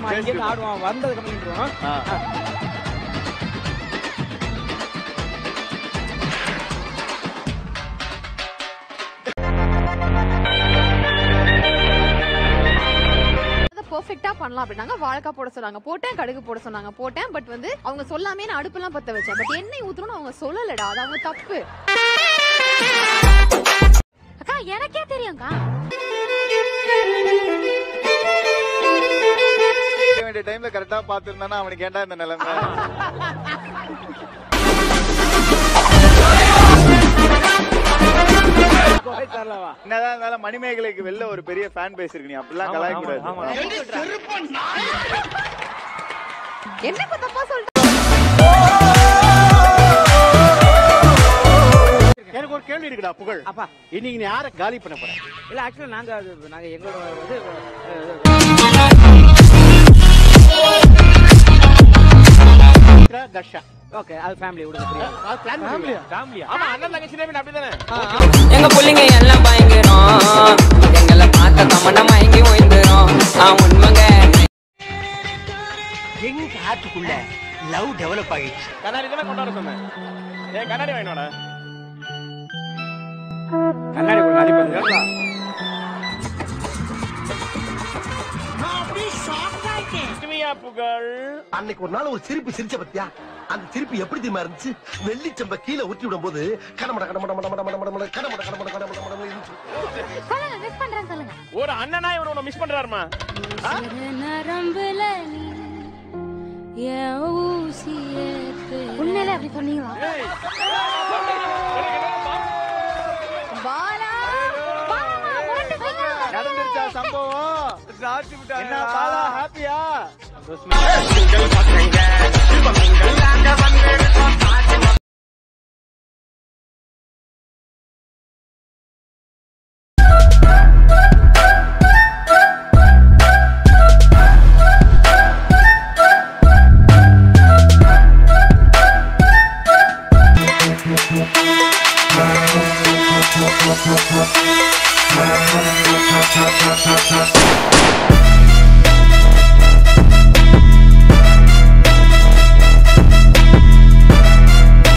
சும்மா இங்க இருந்து ஆடுவான் வந்ததுக்கு அப்புறம் நின்றுவான். ஆ. அதை பெர்ஃபெக்ட்டா பண்ணலாம் அப்படின்னாங்க வாழைக்காய் போட சொன்னாங்க போட்டேன் கடுகு போட சொன்னாங்க போட்டேன் பட் வந்து அவங்க சொல்லாமே நான் அடுப்பெல்லாம் பத்த வச்சேன் பட் எண்ணெய் ஊத்தணும்னு அவங்க சொல்லலடா அது அவங்க தப்பு அக்கா எனக்கே தெரியும்க்கா செய்ய வேண்டிய டைம்ல கரெக்டா பாத்துருந்தானா அவனுக்கு ஏன்டா இந்த நிலைமை கோவை தரலவா. என்னதான் இருந்தாலும் மணிமேகலைக்கு வெளில ஒரு பெரிய ஃபேன் பேஸ் இருக்கு நீ அப்படிலாம் கலாய ஆமா, கூடாது ஆமா. என்ன இப்ப தப்பா சொல்லிட்டேன் எனக்கு ஒரு கேள்வி இருக்குடா புகழ் அப்பா இன்னைக்கு நீ யாரை காலி பண்ண போற இல்ல ஆக்சுவலா நாங்க அது- நாங்க எங்களோட இது தர்ஷா ஓகே அது ஃபேமிலி விடுங்க தெரியாது அது plan பண்ணுங்க. ஃபேமிலியா ஆமா அண்ணன் தங்கச்சி நேம் அப்படிதானே எங்க புள்ளைங்க எல்லாம் பயங்கரம் எங்களை பார்த்த தமன மயங்கி ஓய்ந்துரும் ஆ உண்மைங்க எங்க ஆத்துக்குள்ள லவ் டெவலப் ஆகிடுச்சு கண்ணாடி தானே கொண்டாட சொன்னேன் ஏன் கண்ணாடி வாங்கினோட கண்ணாடி கொண்டு நாடி பாருங்க புகழ் அன்னைக்கு ஒரு நாள் ஒரு சிரிப்பு சிரிச்ச பத்தியா அந்த சிரிப்பு எப்படி தெரியுமா இருந்துச்சு வெள்ளிச்சம்ப கீழே ஊற்றி விடும் போது கடமட கடமட மட மட மட மட மட கடமட கடமட கடமட கடமட இருந்துச்சு சொல்லுங்க மிஸ் பண்றேன் சொல்லுங்க ஒரு அண்ணனா இவன் உன்னை மிஸ் பண்றாருமா நரம்புல நீ என் ஊசியேத்து உண்மையிலே அப்படி சொன்னீங்களா பாலா பாலா முரட்டுவீங்க. நடந்துருச்சா சம்பவம் என்ன பாலா ஹாப்பியா Thank